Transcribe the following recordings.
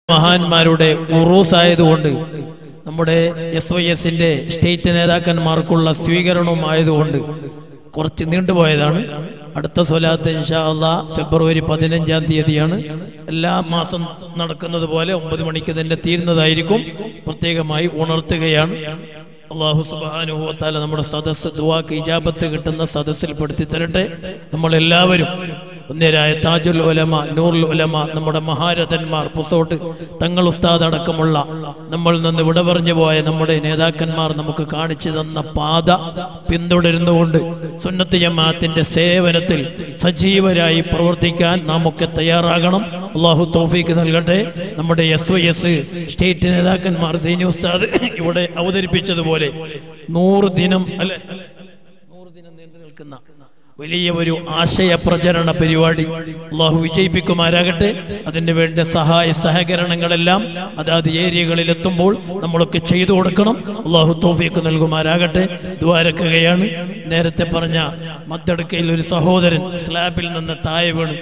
മഹാന്മാരുടെ ഉറൂസ് ആയതുകൊണ്ട് നമ്മുടെ എസ് വൈ എസിന്റെ സ്റ്റേറ്റ് നേതാക്കന്മാർക്കുള്ള സ്വീകരണവും ആയതുകൊണ്ട് കുറച്ച് നീണ്ടുപോയതാണ് അടുത്ത സ്വലാത്ത് ഇൻഷാ അള്ളാ ഫെബ്രുവരി പതിനഞ്ചാം തീയതിയാണ് എല്ലാ മാസം നടക്കുന്നത് പോലെ ഒമ്പത് മണിക്ക് തന്നെ തീരുന്നതായിരിക്കും പ്രത്യേകമായി ഉണർത്തുകയാണ് അള്ളാഹു സുബാനുഭവത്താല നമ്മുടെ സദസ്സ് ദുവാക്ക് ഇജാബത്ത് കിട്ടുന്ന സദസ്സിൽ പെടുത്തി തരട്ടെ നമ്മൾ എല്ലാവരും ഒന്നേരായ താജുൽ ഉലമ നൂറുൽ ഉലമ നമ്മുടെ മഹാരഥന്മാർ പുസോട്ട് തങ്ങൾ ഉസ്താദ് അടക്കമുള്ള നമ്മൾ നിന്ന് വിട പറഞ്ഞു പോയ നമ്മുടെ നേതാക്കന്മാർ നമുക്ക് കാണിച്ചു തന്ന പാത പിന്തുടരുന്നുകൊണ്ട് സുന്നത്ത് ജമാഅത്തിന്റെ സേവനത്തിൽ സജീവരായി പ്രവർത്തിക്കാൻ നാം ഒക്കെ തയ്യാറാകണം അള്ളാഹു തോഫീക്ക് നൽകട്ടെ നമ്മുടെ എസ് വൈ എസ് സ്റ്റേറ്റ് നേതാക്കന്മാർ സൈനി ഉസ്താദ് ഇവിടെ അവതരിപ്പിച്ചതുപോലെ നൂറ് ദിനം അല്ലെ നൂറ് ദിനം നീണ്ടു നിൽക്കുന്ന വലിയ ഒരു ആശയ പ്രചരണ പരിപാടി അള്ളാഹു വിജയിപ്പിക്കുമാരാകട്ടെ അതിന് വേണ്ട സഹായ സഹകരണങ്ങളെല്ലാം അതാത് ഏരിയകളിൽ എത്തുമ്പോൾ നമ്മളൊക്കെ ചെയ്തു കൊടുക്കണം അള്ളാഹു തോഫീക്ക് നൽകുമാരാകട്ടെ ദ്വാരക്കുകയാണ് നേരത്തെ പറഞ്ഞ മദ്ദടുക്കയിൽ ഒരു സഹോദരൻ സ്ലാബിൽ നിന്ന് താഴെ വീണ്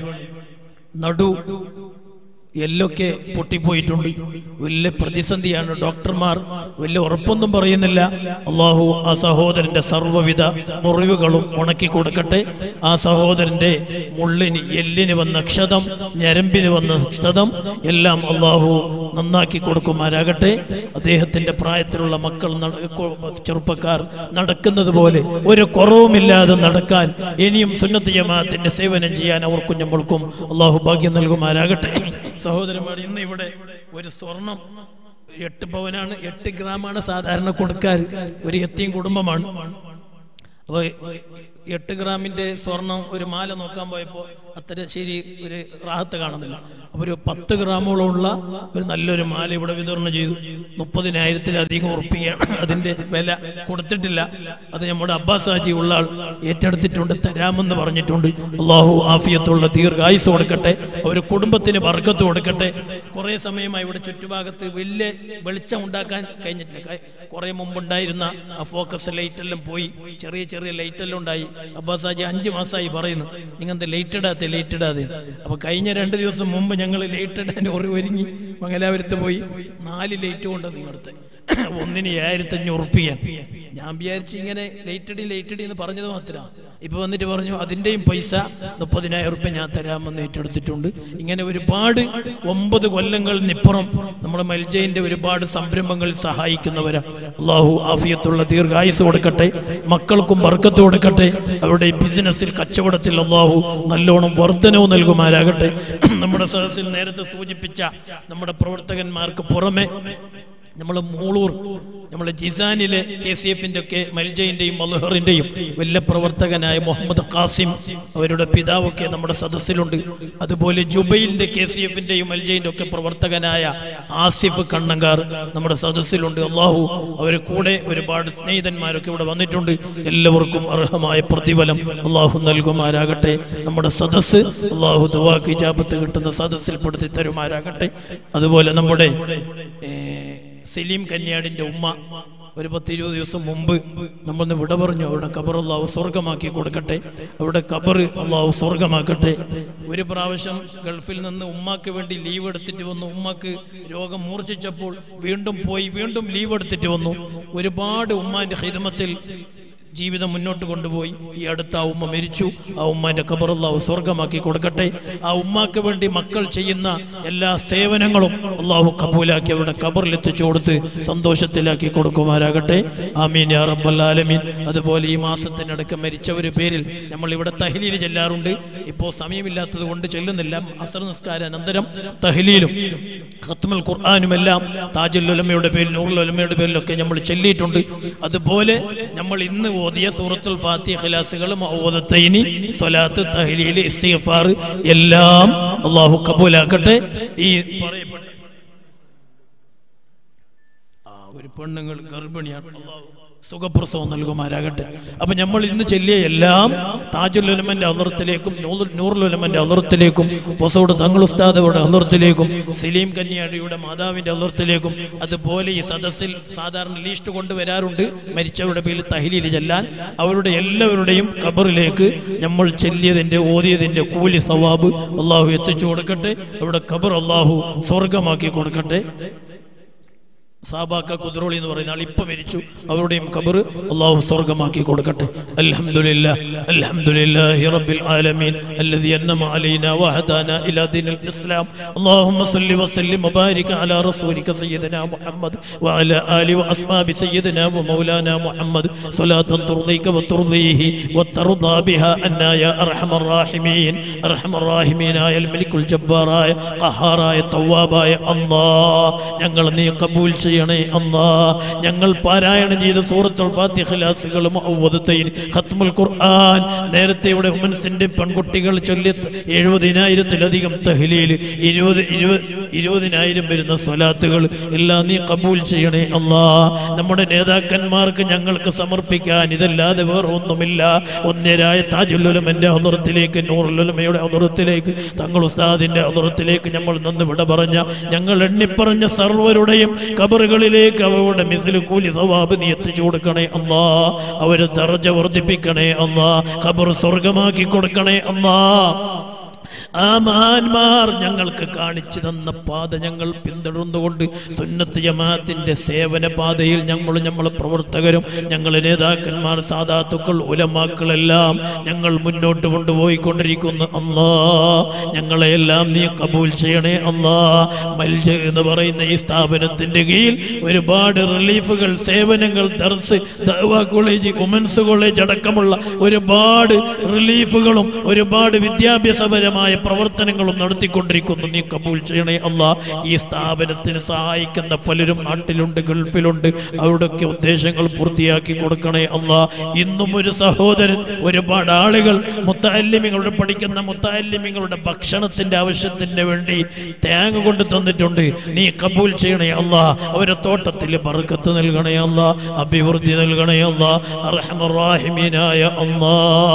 നടു എല്ലൊക്കെ പൊട്ടിപ്പോയിട്ടുണ്ട് വലിയ പ്രതിസന്ധിയാണ് ഡോക്ടർമാർ വലിയ ഉറപ്പൊന്നും പറയുന്നില്ല അള്ളാഹു ആ സഹോദരന്റെ സർവ്വവിധ മുറിവുകളും ഉണക്കി കൊടുക്കട്ടെ ആ സഹോദരന്റെ മുള്ളിന് എല്ലിന് വന്ന ക്ഷതം ഞരമ്പിന് വന്ന ക്ഷതം എല്ലാം അള്ളാഹു നന്നാക്കി കൊടുക്കുമാരാകട്ടെ അദ്ദേഹത്തിന്റെ പ്രായത്തിലുള്ള മക്കൾ നട- കൊ- ചെറുപ്പക്കാർ നടക്കുന്നത് പോലെ ഒരു കുറവുമില്ലാതെ നടക്കാൻ ഇനിയും സുന്നത്ത് ജമാഅത്തിന്റെ സേവനം ചെയ്യാൻ അവർക്കും നമ്മൾക്കും അള്ളാഹു ഭാഗ്യം നൽകുമാരാകട്ടെ സഹോദരന്മാർ ഇന്ന് ഇവിടെ ഒരു സ്വർണം എട്ട് പവനാണ് എട്ട് ഗ്രാമാണ് സാധാരണ കൊടുക്കാൻ ഒരു എത്തിയും കുടുംബമാണ് അപ്പൊ എട്ട് ഗ്രാമിന്റെ സ്വർണം ഒരു മാല നോക്കാൻ പോയപ്പോ അത്ര ശരി ഒരു റാഹത്ത് കാണുന്നില്ല അപ്പൊ ഒരു പത്ത് ഗ്രാമോളമുള്ള ഒരു നല്ലൊരു മാല ഇവിടെ വിതരണം ചെയ്തു മുപ്പതിനായിരത്തിലധികം ഉറപ്പിക്കുകയാണ് അതിന്റെ വില കൊടുത്തിട്ടില്ല അത് നമ്മുടെ അബ്ബാസ് ഹാജി ഉള്ള ആൾ ഏറ്റെടുത്തിട്ടുണ്ട് തരാമെന്ന് പറഞ്ഞിട്ടുണ്ട് അള്ളാഹു ആഫിയത്തുള്ള ദീർഘായുസ് കൊടുക്കട്ടെ ഒരു കുടുംബത്തിന് വർഗത്ത് കൊടുക്കട്ടെ കുറെ സമയമായി ഇവിടെ ചുറ്റുഭാഗത്ത് വലിയ വെളിച്ചം ഉണ്ടാക്കാൻ കഴിഞ്ഞിട്ടില്ല ക- കുറെ മുമ്പുണ്ടായിരുന്ന ആ ഫോക്കസ് ലൈറ്റ് എല്ലാം പോയി ചെറിയ ചെറിയ ലൈറ്റ് എല്ലാം ഉണ്ടായി അബ്ബാസ് ഹാജി അഞ്ചു മാസമായി പറയുന്നു ഇങ്ങനത്തെ ലൈറ്റ് ഇടാതെ ലൈറ്റ് ഇടാതെ അപ്പൊ കഴിഞ്ഞ രണ്ട് ദിവസം മുമ്പ് ഞങ്ങൾ ലൈറ്റ് ഇടാൻ ഒരു ഒരുങ്ങി മംഗലാപുരത്ത് പോയി നാല് ലൈറ്റ് കൊണ്ട് നിങ്ങളടുത്ത് ഒന്നിന് ഏഴായിരത്തി അഞ്ഞൂറ് ഉറുപ്പിക്കാൻ ഞാൻ വിചാരിച്ചു ഇങ്ങനെ ലൈറ്റ് ഇടി ലൈറ്റ് ഇടി എന്ന് പറഞ്ഞത് മാത്രമാണ് ഇപ്പൊ വന്നിട്ട് പറഞ്ഞു അതിന്റെയും പൈസ മുപ്പതിനായിരം ഉറുപ്പ്യ ഞാൻ തരാമെന്ന് ഏറ്റെടുത്തിട്ടുണ്ട് ഇങ്ങനെ ഒരുപാട് ഒമ്പത് കൊല്ലങ്ങളിനിപ്പുറം നമ്മുടെ മൽജയിന്റെ ഒരുപാട് സംരംഭങ്ങൾ സഹായിക്കുന്നവരാ അള്ളാഹു ആഫിയത്തുള്ള ദീർഘായുസ് കൊടുക്കട്ടെ മക്കൾക്കും ബർക്കത്ത് കൊടുക്കട്ടെ അവരുടെ ബിസിനസ്സിൽ കച്ചവടത്തിൽ അള്ളാഹു നല്ലോണം വർധനവും നൽകുമാരാകട്ടെ നമ്മുടെ സദസ്സിൽ നേരത്തെ സൂചിപ്പിച്ച നമ്മുടെ പ്രവർത്തകന്മാർക്ക് പുറമെ നമ്മൾ മൂളൂർ നമ്മളെ ജിസാനിലെ കെ സി എഫിന്റെ ഒക്കെ മൽജയിന്റെയും മൽഹറിന്റെയും വലിയ പ്രവർത്തകനായ മുഹമ്മദ് ഖാസിം അവരുടെ പിതാവൊക്കെ നമ്മുടെ സദസ്സിലുണ്ട് അതുപോലെ ജുബൈലിന്റെ കെ സി എഫിന്റെയും മൽജയിന്റെ ഒക്കെ പ്രവർത്തകനായ ആസിഫ് കണ്ണങ്കാർ നമ്മുടെ സദസ്സിലുണ്ട് അള്ളാഹു അവരെ കൂടെ ഒരുപാട് സ്നേഹിതന്മാരൊക്കെ ഇവിടെ വന്നിട്ടുണ്ട് എല്ലാവർക്കും അർഹമായ പ്രതിഫലം അള്ളാഹു നൽകുമാരാകട്ടെ നമ്മുടെ സദസ്സ് അള്ളാഹു ദുവാക്ക് ഇജാബത്ത് കിട്ടുന്ന സദസ്സിൽ പെടുത്തി തരുമാരാകട്ടെ അതുപോലെ നമ്മുടെ ഏ, സലീം കന്യാടിന്റെ ഉമ്മ ഒരു പത്ത് ഇരുപത് ദിവസം മുമ്പ് നമ്മളൊന്ന് വിട പറഞ്ഞു അവിടെ ഖബർ അള്ളാഹു സ്വർഗമാക്കി കൊടുക്കട്ടെ അവിടെ ഖബർ അള്ളാഹു സ്വർഗമാക്കട്ടെ ഒരു പ്രാവശ്യം ഗൾഫിൽ നിന്ന് ഉമ്മാക്ക് വേണ്ടി ലീവ് എടുത്തിട്ട് വന്നു ഉമ്മാക്ക് രോഗം മൂർച്ഛിച്ചപ്പോൾ വീണ്ടും പോയി വീണ്ടും ലീവ് എടുത്തിട്ട് വന്നു ഒരുപാട് ഉമ്മാന്റെ ഹിദമത്തിൽ ജീവിതം മുന്നോട്ട് കൊണ്ടുപോയി ഈ അടുത്ത ആ ഉമ്മ മരിച്ചു ആ ഉമ്മാന്റെ ഖബറുള്ളാഹു സ്വർഗമാക്കി കൊടുക്കട്ടെ ആ ഉമ്മാക്ക് വേണ്ടി മക്കൾ ചെയ്യുന്ന എല്ലാ സേവനങ്ങളും അള്ളാഹു കബൂലാക്കി അവരുടെ ഖബറിൽ എത്തിച്ചു കൊടുത്ത് സന്തോഷത്തിലാക്കി കൊടുക്കുമാരാകട്ടെ ആമീൻ യാ റബ്ബൽ ആലമീൻ അതുപോലെ ഈ മാസത്തിനടക്ക് മരിച്ചവര് പേരിൽ നമ്മൾ ഇവിടെ തഹ്ലീൽ ചെല്ലാറുണ്ട് ഇപ്പോൾ സമയമില്ലാത്തത് കൊണ്ട് ചെല്ലുന്നില്ല അസർ നിസ്കാര അനന്തരം തഹ്ലീലും ഖത്മുൽ ഖുർആാനും എല്ലാം താജുൽ ഉലമയുടെ പേരിൽ നൂറുൽ ഉലമയുടെ പേരിലൊക്കെ നമ്മൾ ചെല്ലിയിട്ടുണ്ട് അതുപോലെ നമ്മൾ ഇന്ന് ഓതിയ സൂറത്തുൽ ഫാത്തിഹ ഖിലാസുകൾ മൗദത്തൈനി സ്വലാത്ത് തഹ്ലീൽ ഇസ്തിഗ്ഫാർ എല്ലാം അള്ളാഹു കബൂലാക്കട്ടെ ഈ പറയപ്പെട്ട ആ ഒരു പെണ്ണുങ്ങൾ ഗർഭിണിയാണ് അള്ളാഹു സുഖപ്രസവം നൽകുമാരാകട്ടെ അപ്പൊ നമ്മൾ ഇന്ന് ചെല്ലിയ എല്ലാം താജുലുലമന്റെ അതിർത്തിലേക്കും നൂറുലുലമന്റെ അതിർത്തിലേക്കും പൊസോട് തങ്ങൾ ഉസ്താദയുടെ അതിർത്തിലേക്കും സലീം കന്യാടിയുടെ മാതാവിന്റെ അതിർത്തിലേക്കും അതുപോലെ ഈ സദസ്സിൽ സാധാരണ ലീസ്റ്റ് കൊണ്ടുവരാറുണ്ട് മരിച്ചവരുടെ പേരിൽ തഹലീൽ ചെല്ലാൻ അവരുടെ എല്ലാവരുടെയും ഖബറിലേക്ക് നമ്മൾ ചെല്ലിയതിന്റെ ഓതിയതിന്റെ കൂലി സവാബ് അള്ളാഹു എത്തിച്ചു കൊടുക്കട്ടെ അവിടെ ഖബർ അള്ളാഹു സ്വർഗമാക്കി കൊടുക്കട്ടെ സാബാക്ക കുദ്രോളി എന്ന് പറയുന്ന ആൾ ഇപ്പൊ മരിച്ചു അവരുടെയും ഖബർ അള്ളാഹു സ്വർഗമാക്കി കൊടുക്കട്ടെ അൽഹംദുലില്ലാ അൽഹംദുലില്ലാഹി റബ്ബിൽ ആലമീൻ الذي أنعم علينا وهدانا إلى دين الإسلام اللهم صل وسلم وبارك على رسولك سيدنا محمد وعلى آله وأصحاب سيدنا ومولانا محمد صلاة ترضيك وترضيه وترضى بها أنا يا أرحم الراحمين أرحم الراحمين يا الملك الجبار يا قهار يا تواب يا الله ഞങ്ങൾ നീ കബൂൽ ചെയ്യണേ അല്ലാ ഞങ്ങൾ പാരായണം ചെയ്ത സൂറത്തുൽ ഫാത്തിഹലാസുകളും ഖത്മുൽ ഖുർആൻ നേരത്തെ ഇവിടെ ഹുമൻസിന്റെ പെൺകുട്ടികൾ ചൊല്ലി എഴുപതിനായിരത്തിലധികം തഹ്ലീൽ ഇരുപത് ഇരുപത് ഇരുപതിനായിരം വരുന്ന സ്വലാത്തുകൾ എല്ലാം നീ കബൂൽ ചെയ്യണേ അല്ലാ നമ്മുടെ നേതാക്കന്മാർക്ക് ഞങ്ങൾക്ക് സമർപ്പിക്കാൻ ഇതല്ലാതെ വേറെ ഒന്നുമില്ല ഒന്നേരായ താജുല്ലുലമന്റെ അതിർത്തിലേക്ക് നൂറുലുലമയുടെ അതിർത്തിലേക്ക് തങ്ങൾ ഉസ്താദിന്റെ അതിർത്തിലേക്ക് നമ്മൾ നിന്ന് വിട പറഞ്ഞ ഞങ്ങൾ എണ്ണിപ്പറഞ്ഞ സർവരുടെയും കബറുകളിലേക്ക് അവരുടെ മിസിൽ കൂലി സവാബ് നീ എത്തിച്ചു കൊടുക്കണേ അല്ലാ അവരെ ദർജ വർദ്ധിപ്പിക്കണേ അല്ലാ ഖബർ സ്വർഗമാക്കി കൊടുക്കണേ അല്ലാ ആ മഹാന്മാർ ഞങ്ങൾക്ക് കാണിച്ചു തന്ന പാത ഞങ്ങൾ പിന്തുടർന്നുകൊണ്ട് സുന്നത്ത് ജമാഅത്തിന്റെ സേവന പാതയിൽ ഞങ്ങൾ നമ്മളെ പ്രവർത്തകരും ഞങ്ങളെ നേതാക്കന്മാർ സാധാത്തുക്കൾ ഉലമാക്കളെല്ലാം ഞങ്ങൾ മുന്നോട്ട് കൊണ്ടുപോയിക്കൊണ്ടിരിക്കുന്നു അല്ലാ ഞങ്ങളെ എല്ലാം നീ കബൂൽ ചെയ്യണേ അല്ലാ മൽജ എന്ന് പറയുന്ന ഈ സ്ഥാപനത്തിന്റെ കീഴിൽ ഒരുപാട് റിലീഫുകൾ സേവനങ്ങൾ ദർസ് ദഅ്വ കോളേജ് വുമൻസ് കോളേജ് അടക്കമുള്ള ഒരുപാട് റിലീഫുകളും ഒരുപാട് വിദ്യാഭ്യാസപരമായ പ്രവർത്തനങ്ങളും നടത്തിക്കൊണ്ടിരിക്കുന്നു നീ കബൂൽ ചെയ്യണേ അല്ല ഈ സ്ഥാപനത്തിന് സഹായിക്കുന്ന പലരും നാട്ടിലുണ്ട് ഗൾഫിലുണ്ട് അവരുടെയൊക്കെ ഉദ്ദേശങ്ങൾ പൂർത്തിയാക്കി കൊടുക്കണേ അല്ല ഇന്നും ഒരു സഹോദരൻ ഒരുപാട് ആളുകൾ മുത്താലിമിങ്ങളുടെ പഠിക്കുന്ന മുത്താലിമിങ്ങളുടെ ഭക്ഷണത്തിന്റെ ആവശ്യത്തിന് വേണ്ടി തേങ്ങ കൊണ്ട് തന്നിട്ടുണ്ട് നീ കബൂൽ ചെയ്യണേ അല്ല അവരെ തോട്ടത്തിൽ ബർക്കത്ത് നൽകണേ അല്ല അഭിവൃദ്ധി നൽകണേ അല്ല അർഹമറാഹിമീനായ അല്ലാ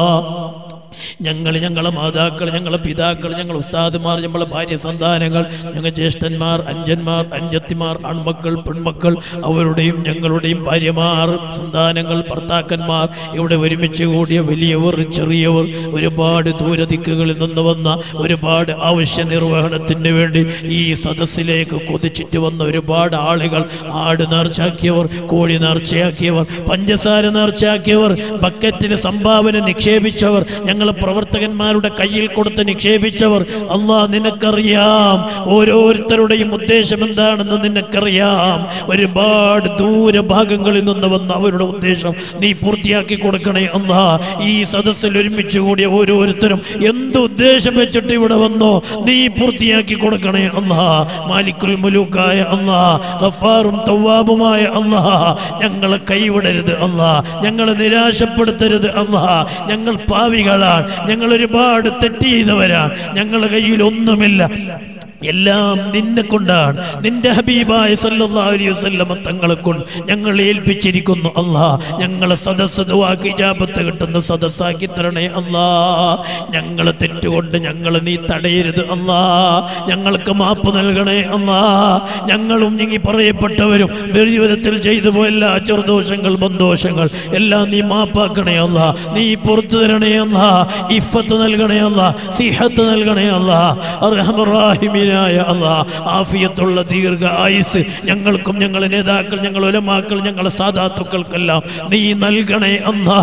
ഞങ്ങൾ ഞങ്ങളെ മാതാക്കൾ ഞങ്ങളെ പിതാക്കൾ ഞങ്ങൾ ഉസ്താദുമാർ ഞങ്ങളെ ഭാര്യ സന്താനങ്ങൾ ഞങ്ങൾ ജ്യേഷ്ഠന്മാർ അഞ്ചന്മാർ അഞ്ചത്തിമാർ ആൺമക്കൾ പെൺമക്കൾ അവരുടെയും ഞങ്ങളുടെയും ഭാര്യമാർ സന്താനങ്ങൾ ഭർത്താക്കന്മാർ ഇവിടെ ഒരുമിച്ച് കൂടിയ വലിയവർ ചെറിയവർ ഒരുപാട് ദൂരദിക്കുകളിൽ നിന്ന് വന്ന ഒരുപാട് ആവശ്യ നിർവഹണത്തിന് വേണ്ടി ഈ സദസ്സിലേക്ക് കൊതിച്ചിട്ട് വന്ന ഒരുപാട് ആളുകൾ ആട് നേർച്ചയാക്കിയവർ കോഴി നേർച്ചയാക്കിയവർ പഞ്ചസാര നേർച്ചയാക്കിയവർ ബക്കറ്റിൽ സംഭാവന നിക്ഷേപിച്ചവർ ഞങ്ങൾ പ്രവർത്തകന്മാരുടെ കയ്യിൽ കൊടുത്ത് നിക്ഷേപിച്ചവർ അള്ളാ നിനക്കറിയാം ഓരോരുത്തരുടെയും ഉദ്ദേശം എന്താണെന്ന് നിനക്കറിയാം ഒരുപാട് ദൂരഭാഗങ്ങളിൽ നിന്ന് വന്ന അവരുടെ ഉദ്ദേശം നീ പൂർത്തിയാക്കി കൊടുക്കണേ അല്ലാ ഈ സദസ്സിൽ ഒരുമിച്ച് കൂടിയ ഓരോരുത്തരും എന്ത് ഉദ്ദേശം വെച്ചിട്ട് ഇവിടെ വന്നോ നീ പൂർത്തിയാക്കി കൊടുക്കണേ അല്ലാ മാലിക്കുൽ മുലൂക്കായ അല്ലാ ഗഫാറും തവ്വാബുമായ അല്ലാ ഞങ്ങളെ കൈവിടരുത് അല്ലാ ഞങ്ങളെ നിരാശപ്പെടുത്തരുത് അല്ലാ ഞങ്ങൾ പാവികളാണ് ഞങ്ങൾ ഒരുപാട് തെറ്റ് ചെയ്തവരാണ് ഞങ്ങളുടെ കയ്യിൽ ഒന്നുമില്ല എല്ലാം നിന്നെ കൊണ്ടാണ് നിന്റെ ഹബീബായ സല്ലല്ലാഹു അലൈഹി വസല്ലമ തങ്ങളെ കൊണ്ട് ഞങ്ങൾ ഏൽപ്പിച്ചിരിക്കുന്നു അല്ലാ ഞങ്ങളെ സദസ്സ് ദുആക്ക് ഇജാബത്ത് കിട്ടുന്ന സദസ്സാക്കി തരണേ അല്ലാ ഞങ്ങളെ തെറ്റുകൊണ്ട് ഞങ്ങൾ നീ തടയരുത് അല്ലാ ഞങ്ങൾക്ക് മാപ്പ് നൽകണേ അല്ലാ ഞങ്ങളും ഈ പറയപ്പെട്ടവരും ജീവിതത്തിൽ ചെയ്തു പോയ എല്ലാ ചെറുദോഷങ്ങൾ ബന്ധോഷങ്ങൾ എല്ലാം നീ മാപ്പാക്കണേ അല്ലാ നീ പുറത്തു തരണേ അല്ലാ ഇഫത്ത് നൽകണേ അല്ലാ സിഹത്ത് നൽകണേ അല്ലാ അർഹമറാഹിമീനായ അല്ലാ ആഫിയത്തുള്ള ദീർഘ ആയുസ് ഞങ്ങൾക്കും ഞങ്ങളെ നേതാക്കൾ ഞങ്ങൾ ഒലമാക്കൾ ഞങ്ങളെ സാധാത്തുക്കൾക്കെല്ലാം നീ നൽകണേ അല്ലാ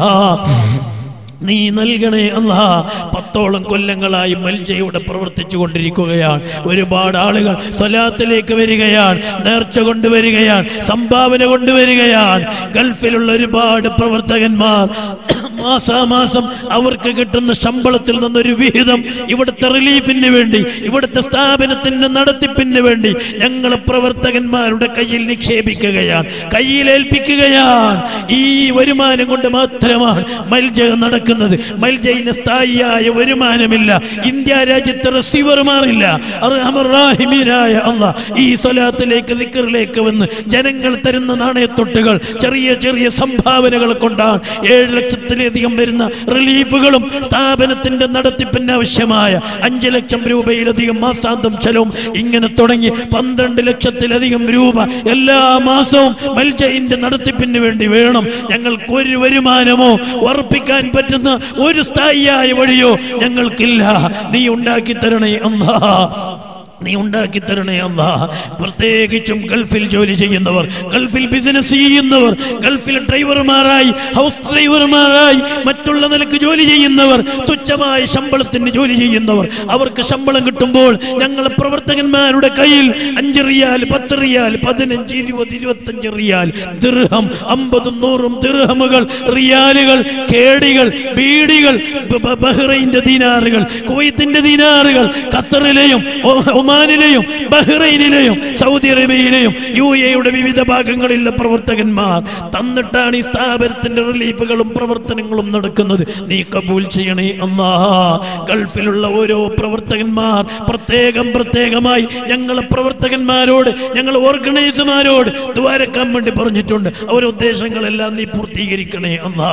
നീ നൽകണേ അല്ലാ പത്തോളം കൊല്ലങ്ങളായി മൽജയുടെ പ്രവർത്തിച്ചു കൊണ്ടിരിക്കുകയാണ് ഒരുപാട് ആളുകൾ സ്വലാത്തിലേക്ക് വരികയാണ് നേർച്ച കൊണ്ടുവരികയാണ് സംഭാവന കൊണ്ടുവരികയാണ് ഗൾഫിലുള്ള ഒരുപാട് പ്രവർത്തകന്മാർ മാസാമാസം അവർക്ക് കിട്ടുന്ന ശമ്പളത്തിൽ നിന്നൊരു വിഹിതം ഇവിടുത്തെ റിലീഫിന് വേണ്ടി ഇവിടുത്തെ സ്ഥാപനത്തിന്റെ നടത്തിപ്പിന് വേണ്ടി ഞങ്ങൾ പ്രവർത്തകന്മാരുടെ കയ്യിൽ നിക്ഷേപിക്കുകയാണ് കയ്യിലേൽപ്പിക്കുകയാണ് ഈ വരുമാനം കൊണ്ട് മാത്രമാണ് മൽജ നടക്കുന്നത് മൽജയിന് സ്ഥായിയായ വരുമാനമില്ല ഇന്ത്യ രാജ്യത്തെ റിസീവർമാറില്ല അർഹമറാഹിമീനായ അള്ളാഹ് ഈ സ്വലാത്തിലേക്ക് ദിക്കറിലേക്ക് വന്ന് ജനങ്ങൾ തരുന്ന നാണയത്തൊട്ടുകൾ ചെറിയ ചെറിയ സംഭാവനകൾ കൊണ്ടാണ് ഏഴ് ലക്ഷത്തിലധികം വരുന്ന റിലീഫുകളും സ്ഥാപനത്തിന്റെ നടത്തിപ്പിന് ആവശ്യമായ അഞ്ച് ലക്ഷം രൂപയിലധികം മാസാന്തം ചെലവും ഇങ്ങനെ തുടങ്ങി പന്ത്രണ്ട് ലക്ഷത്തിലധികം രൂപ എല്ലാ മാസവും മൽജയിന്റെ നടത്തിപ്പിന് വേണ്ടി വേണം ഞങ്ങൾക്ക് ഒരു വരുമാനമോ ഉറപ്പിക്കാൻ പറ്റുന്ന ഒരു സ്ഥായിയായ വഴിയോ ഞങ്ങൾക്കില്ല നീ ഉണ്ടാക്കി തരണേ അന്നാ നീ ഉണ്ടാക്കി തരണേ അല്ലാ പ്രത്യേകിച്ചും ഗൾഫിൽ ജോലി ചെയ്യുന്നവർ ഗൾഫിൽ ബിസിനസ് ചെയ്യുന്നവർ ഗൾഫിൽ ഡ്രൈവർമാരായി ഹൗസ് ഡ്രൈവർമാരായി മറ്റുള്ള നിലക്ക് ജോലി ചെയ്യുന്നവർ തുച്ഛമായ ശമ്പളത്തിന് ജോലി ചെയ്യുന്നവർ അവർക്ക് ശമ്പളം കിട്ടുമ്പോൾ ഞങ്ങൾ പ്രവർത്തകന്മാരുടെ കയ്യിൽ അഞ്ച് റിയാൽ പത്ത് റിയാൽ പതിനഞ്ച് ഇരുപത് ഇരുപത്തഞ്ച് റിയാൽ ദിർഹം അമ്പതും നൂറും ദിർഹമുകൾ റിയാലുകൾ കേടികൾ ബീഡികൾ ബ- ബ- ബഹ്റൈന്റെ ദീനാറുകൾ കുവൈത്തിന്റെ ദീനാറുകൾ ഖത്തറിലെയും ഒ- ഒമാനിലെയും ബഹ്റൈനിലെയും സൗദി അറേബ്യയിലെയും യു എയുടെ വിവിധ ഭാഗങ്ങളിലെ പ്രവർത്തകന്മാർ തന്നിട്ടാണ് ഈ സ്ഥാപനത്തിന്റെ റിലീഫുകളും പ്രവർത്തനങ്ങളും നടക്കുന്നത് നീ കബൂൽ ചെയ്യണേ അന്നാ ഗൾഫിലുള്ള ഓരോ പ്രവർത്തകന്മാർ പ്രത്യേകം പ്രത്യേകമായി ഞങ്ങളെ പ്രവർത്തകന്മാരോട് ഞങ്ങൾ ഓർഗനൈസർമാരോട് ദ്വാരക്കാൻ വേണ്ടി പറഞ്ഞിട്ടുണ്ട് അവരുടെ ഉദ്ദേശങ്ങളെല്ലാം നീ പൂർത്തീകരിക്കണേ അന്നാ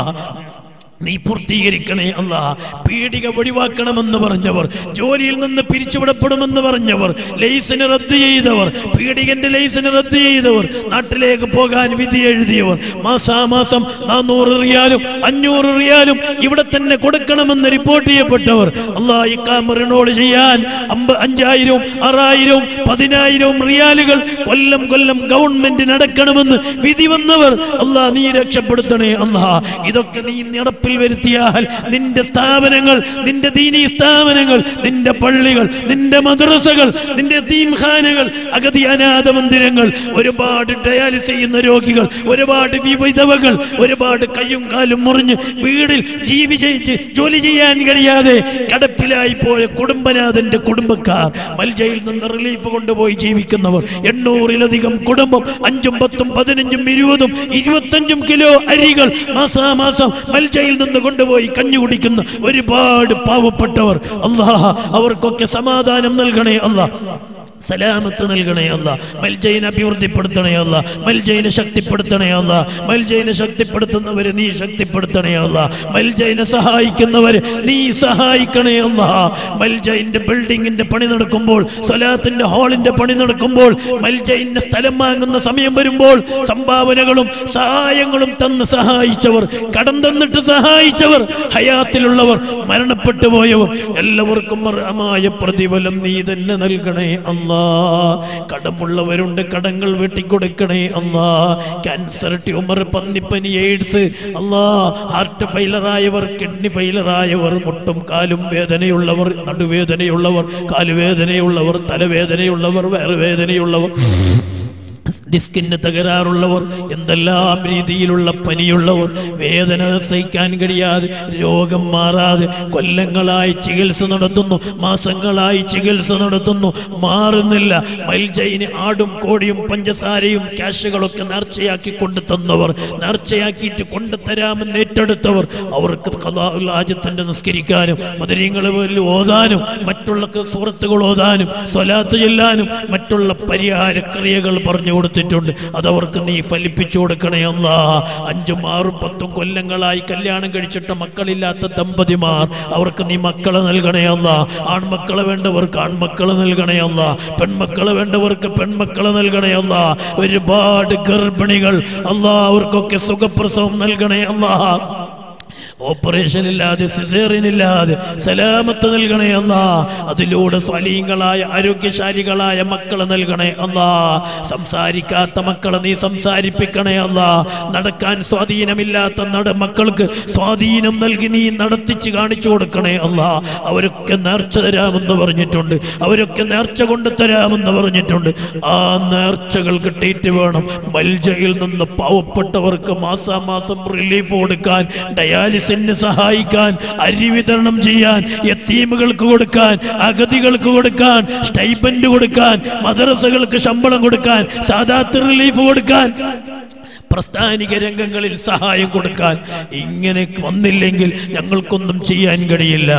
നീ പൂർത്തീകരിക്കണേ അല്ല പീഡിക ഒഴിവാക്കണമെന്ന് പറഞ്ഞവർ ജോലിയിൽ നിന്ന് പിരിച്ചുവിടപ്പെടുമെന്ന് പറഞ്ഞവർ ലൈസന് റദ്ദ് ചെയ്തവർ പീഡികന്റെ ലൈസന് റദ്ദ് ചെയ്തവർ നാട്ടിലേക്ക് പോകാൻ വിധി എഴുതിയവർ മാസാമാസം നാനൂറ് റിയാലും അഞ്ഞൂറ് റിയാലും ഇവിടെ തന്നെ കൊടുക്കണമെന്ന് റിപ്പോർട്ട് ചെയ്യപ്പെട്ടവർ അല്ലാ ഇക്കാമ റിനോൾ ചെയ്യാൻ അമ്പ അഞ്ചായിരവും ആറായിരവും പതിനായിരവും റിയാലുകൾ കൊല്ലം കൊല്ലം ഗവൺമെന്റിന് അടക്കണമെന്ന് വിധി വന്നവർ അല്ലാ നീ രക്ഷപ്പെടുത്തണേ അല്ലാ ഇതൊക്കെ നീ നടപ്പിൽ വരുത്തിയാൽ നിന്റെ സ്ഥാപനങ്ങൾ നിന്റെ ദീനീ സ്ഥാപനങ്ങൾ നിന്റെ പള്ളികൾ നിന്റെ മദ്രസകൾ നിന്റെ തീംഖാനകൾ അഗതി അനാഥ മന്ദിരങ്ങൾ ഒരുപാട് ഡയാലിസ് ചെയ്യുന്ന രോഗികൾ ഒരുപാട് വിധവകൾ ഒരുപാട് കയ്യും കാലും മുറിഞ്ഞ് വീടിൽ ജീവി ചെയ്ത് ജോലി ചെയ്യാൻ കഴിയാതെ കടപ്പിലായി പോയ കുടുംബനാഥന്റെ കുടുംബക്കാർ മൽജയിൽ നിന്ന് റിലീഫ് കൊണ്ടുപോയി ജീവിക്കുന്നവർ എണ്ണൂറിലധികം കുടുംബം അഞ്ചും പത്തും പതിനഞ്ചും ഇരുപതും ഇരുപത്തഞ്ചും കിലോ അരികൾ മാസാമാസം മൽജയിൽ നിന്ന് കൊണ്ടുപോയി കഞ്ഞു കുടിക്കുന്ന ഒരുപാട് പാവപ്പെട്ടവർ അല്ലാ അവർക്കൊക്കെ സമാധാനം നൽകണേ അല്ലാ സലാമത്ത് നൽകണേ അല്ല മൽജയിനെ അഭിവൃദ്ധിപ്പെടുത്തണേ അല്ല മൽജയിനെ ശക്തിപ്പെടുത്തണേ അല്ല മൽജയിനെ ശക്തിപ്പെടുത്തുന്നവരെ നീ ശക്തിപ്പെടുത്തണേ അല്ല മൽജയിനെ സഹായിക്കുന്നവരെ നീ സഹായിക്കണേ അല്ല മൽജയിന്റെ ബിൽഡിങ്ങിന്റെ പണി നടക്കുമ്പോൾ സ്വലാത്തിന്റെ ഹാളിന്റെ പണി നടക്കുമ്പോൾ മൽജയിന്റെ സ്ഥലം വാങ്ങുന്ന സമയം വരുമ്പോൾ സംഭാവനകളും സഹായങ്ങളും തന്ന് സഹായിച്ചവർ കടം തന്നിട്ട് സഹായിച്ചവർ ഹയാത്തിലുള്ളവർ മരണപ്പെട്ടു പോയവർ എല്ലാവർക്കും അർഹമായ പ്രതിഫലം നീ തന്നെ നൽകണേ അല്ലാ കടമുള്ളവരുണ്ട് കടങ്ങൾ വെട്ടിക്കൊടുക്കണേ അല്ലാ ക്യാൻസർ ട്യൂമർ പന്നിപ്പനി എയ്ഡ്സ് അല്ലാ ഹാർട്ട് ഫെയിലറായവർ കിഡ്നി ഫെയിലറായവർ മുട്ടും കാലും വേദനയുള്ളവർ നടുവേദനയുള്ളവർ കാലുവേദനയുള്ളവർ തലവേദനയുള്ളവർ വയറുവേദനയുള്ളവർ ഡിസ്കിന് തകരാറുള്ളവർ എന്തെല്ലാം രീതിയിലുള്ള പനിയുള്ളവർ വേദന സഹിക്കാൻ കഴിയാതെ രോഗം മാറാതെ കൊല്ലങ്ങളായി ചികിത്സ നടത്തുന്നു മാസങ്ങളായി ചികിത്സ നടത്തുന്നു മാറുന്നില്ല മൽജയിന് ആടും കോടിയും പഞ്ചസാരയും ക്യാഷുകളൊക്കെ നേർച്ചയാക്കി കൊണ്ടു തന്നവർ നേർച്ചയാക്കിയിട്ട് കൊണ്ടുതരാമെന്ന് ഏറ്റെടുത്തവർ അവർക്ക് കഥാജത്തിന്റെ നിസ്കരിക്കാനും മധുരങ്ങൾ ഓതാനും മറ്റുള്ള സുഹൃത്തുക്കൾ ഓതാനും സ്വലാത്ത് ചെല്ലാനും മറ്റുള്ള പരിഹാര ക്രിയകൾ പറഞ്ഞു കൊടുത്തിട്ടുണ്ട് അതവർക്ക് നീ ഫലിപ്പിച്ചു കൊടുക്കണേ അല്ലാ അഞ്ചും ആറും പത്തും കൊല്ലങ്ങളായി കല്യാണം കഴിച്ചിട്ട് മക്കളില്ലാത്ത ദമ്പതിമാർ അവർക്ക് നീ മക്കളെ നൽകണേ അല്ല ആൺമക്കളെ വേണ്ടവർക്ക് ആൺമക്കളെ നൽകണേ അല്ല പെൺമക്കളെ വേണ്ടവർക്ക് പെൺമക്കളെ നൽകണേ അല്ല ഒരുപാട് ഗർഭിണികൾ അല്ലാ അവർക്കൊക്കെ സുഖപ്രസവം നൽകണേ അല്ലാ ഓപ്പറേഷൻ ഇല്ലാതെ സിസേറിയൻ ഇല്ലാതെ സലാമത്ത് നൽകണേ അല്ലാ അതിലൂടെ സ്വലീങ്ങളായ ആരോഗ്യശാലികളായ മക്കളെ നൽകണേ അല്ലാ സംസാരിക്കാത്ത മക്കളെ നീ സംസാരിപ്പിക്കണേ അല്ലാ നടക്കാൻ സ്വാധീനമില്ലാത്ത നട മക്കൾക്ക് സ്വാധീനം നൽകി നീ നടത്തിച്ച് കാണിച്ചു കൊടുക്കണേ അല്ലാ അവരൊക്കെ നേർച്ച തരാമെന്ന് പറഞ്ഞിട്ടുണ്ട് അവരൊക്കെ നേർച്ച കൊണ്ട് തരാമെന്ന് പറഞ്ഞിട്ടുണ്ട് ആ നേർച്ചകൾ കിട്ടിയിട്ട് വേണം മൽജയിൽ നിന്ന് പാവപ്പെട്ടവർക്ക് മാസാമാസം റിലീഫ് കൊടുക്കാൻ ഡയാലിസിസ് ക്യാൻസറിന് സഹായിക്കാൻ അരി വിതരണം ചെയ്യാൻ യത്തീമുകൾക്ക് കൊടുക്കാൻ അഗതികൾക്ക് കൊടുക്കാൻ സ്റ്റൈപ്പൻഡ് കൊടുക്കാൻ മദ്രസകൾക്ക് ശമ്പളം കൊടുക്കാൻ സാദാത്ത് റിലീഫ് കൊടുക്കാൻ പ്രസ്ഥാനിക രംഗങ്ങളിൽ സഹായം കൊടുക്കാൻ ഇങ്ങനെ വന്നില്ലെങ്കിൽ ഞങ്ങൾക്കൊന്നും ചെയ്യാൻ കഴിയില്ല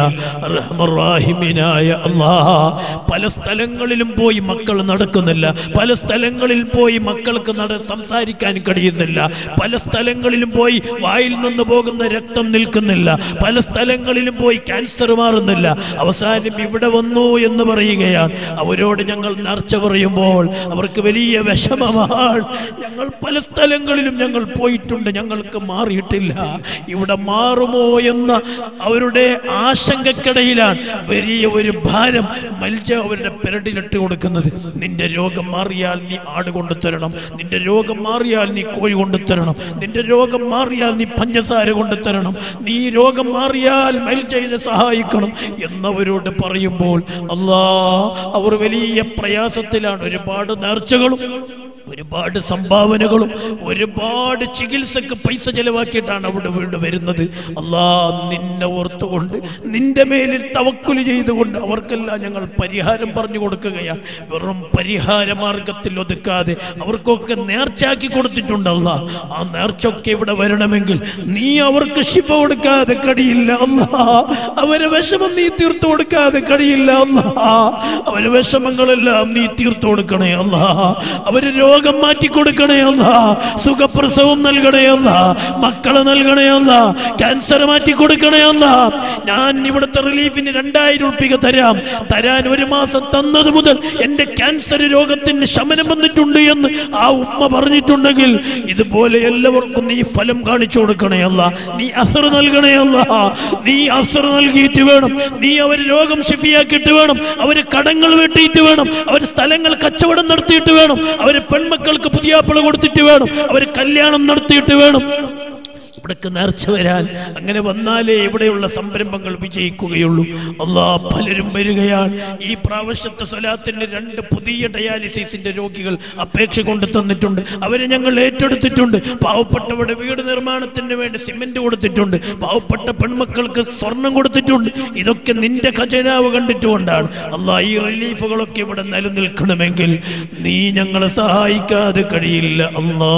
റഹ്മറാഹിമിനായ അള്ളാഹ പല സ്ഥലങ്ങളിലും പോയി മക്കൾ നടക്കുന്നില്ല പല സ്ഥലങ്ങളിൽ പോയി മക്കൾക്ക് നട സംസാരിക്കാൻ കഴിയുന്നില്ല പല സ്ഥലങ്ങളിലും പോയി വായിൽ നിന്ന് പോകുന്ന രക്തം നിൽക്കുന്നില്ല പല സ്ഥലങ്ങളിലും പോയി ക്യാൻസർ മാറുന്നില്ല അവസാനം ഇവിടെ വന്നു എന്ന് പറയുകയാണ് അവരോട് ഞങ്ങൾ നേർച്ച പറയുമ്പോൾ അവർക്ക് വലിയ വിഷമമാണ് ഞങ്ങൾ പല സ്ഥലങ്ങളിലും ഞങ്ങൾ പോയിട്ടുണ്ട് ഞങ്ങൾക്ക് മാറിയിട്ടില്ല ഇവിടെ മാറുമോ എന്ന അവരുടെ ആശങ്കക്കിടയിലാണ് വലിയ ഒരു ഭാരം മൽജ അവരുടെ പെരടിലിട്ട് കൊടുക്കുന്നത് നിന്റെ രോഗം മാറിയാൽ നീ ആട് കൊണ്ടു തരണം നിന്റെ രോഗം മാറിയാൽ നീ കോഴി കൊണ്ടു തരണം നിന്റെ രോഗം മാറിയാൽ നീ പഞ്ചസാര കൊണ്ടു തരണം നീ രോഗം മാറിയാൽ മൽജയിനെ സഹായിക്കണം എന്നവരോട് പറയുമ്പോൾ അല്ലാ അവർ വലിയ പ്രയാസത്തിലാണ് ഒരുപാട് നേർച്ചകളും ഒരുപാട് സംഭാവനകളും ഒരുപാട് ചികിത്സക്ക് പൈസ ചെലവാക്കിയിട്ടാണ് അവിടെ വീട് വരുന്നത് അല്ലാ നിന്നെ ഓർത്തുകൊണ്ട് നിന്റെ മേലിൽ തവക്കുല് ചെയ്തുകൊണ്ട് അവർക്കെല്ലാം ഞങ്ങൾ പരിഹാരം പറഞ്ഞു കൊടുക്കുകയാണ് വെറും പരിഹാര മാർഗത്തിൽ ഒതുക്കാതെ അവർക്കൊക്കെ നേർച്ചയാക്കി കൊടുത്തിട്ടുണ്ട് അല്ലാ ആ നേർച്ചയൊക്കെ ഇവിടെ വരണമെങ്കിൽ നീ അവർക്ക് ശിവ കൊടുക്കാതെ കഴിയില്ല അല്ലാ അവരെ വിഷമം നീ തീർത്തു കൊടുക്കാതെ കഴിയില്ല അല്ലാ അവരെ വിഷമങ്ങളെല്ലാം നീ തീർത്തു കൊടുക്കണേ അല്ലാ അവര് രോഗം മാറ്റി കൊടുക്കണേ അല്ല സുഖപ്രസവം നൽകണേ അല്ല മക്കളെ നൽകണേ അല്ല ക്യാൻസർ മാറ്റി കൊടുക്കണേ അല്ല ഞാൻ ഇവിടുത്തെ റിലീഫിന് രണ്ടായിരം ഉറുപ്പിക തരാം തരാൻ ഒരു മാസം തന്നത് മുതൽ എന്റെ ക്യാൻസർ രോഗത്തിന് ശമനം വന്നിട്ടുണ്ട് എന്ന് ആ ഉമ്മ പറഞ്ഞിട്ടുണ്ടെങ്കിൽ ഇതുപോലെ എല്ലാവർക്കും നീ ഫലം കാണിച്ചു കൊടുക്കണേ അല്ല നീ അസർ നൽകണേ അല്ല നീ അസർ നൽകിയിട്ട് വേണം നീ അവർ രോഗം ഷിഫിയാക്കിയിട്ട് വേണം അവര് കടങ്ങൾ വെട്ടിയിട്ട് വേണം അവർ സ്ഥലങ്ങൾ കച്ചവടം നടത്തിയിട്ട് വേണം അവര് പെൺമക്കൾക്ക് പുതിയാപ്പിള കൊടുത്തിട്ട് വേണം അവര് കല്യാണം നടത്തിയിട്ട് വേണം ഇവിടേക്ക് നേർച്ച വരാൻ അങ്ങനെ വന്നാലേ ഇവിടെയുള്ള സംരംഭങ്ങൾ വിജയിക്കുകയുള്ളൂ അള്ളാ പലരും വരികയാണ് ഈ പ്രാവശ്യത്തെ സ്വലാത്തിന് രണ്ട് പുതിയ ഡയാലിസിസിന്റെ രോഗികൾ അപേക്ഷ കൊണ്ട് തന്നിട്ടുണ്ട് അവരെ ഞങ്ങൾ ഏറ്റെടുത്തിട്ടുണ്ട് പാവപ്പെട്ടവരുടെ വീട് നിർമ്മാണത്തിന് വേണ്ടി സിമെന്റ് കൊടുത്തിട്ടുണ്ട് പാവപ്പെട്ട പെൺമക്കൾക്ക് സ്വർണം കൊടുത്തിട്ടുണ്ട് ഇതൊക്കെ നിന്റെ ഖജനാവ് കണ്ടിട്ടുകൊണ്ടാണ് അള്ളാ ഈ റിലീഫുകളൊക്കെ ഇവിടെ നിലനിൽക്കണമെങ്കിൽ നീ ഞങ്ങളെ സഹായിക്കാതെ കഴിയില്ല അള്ളാ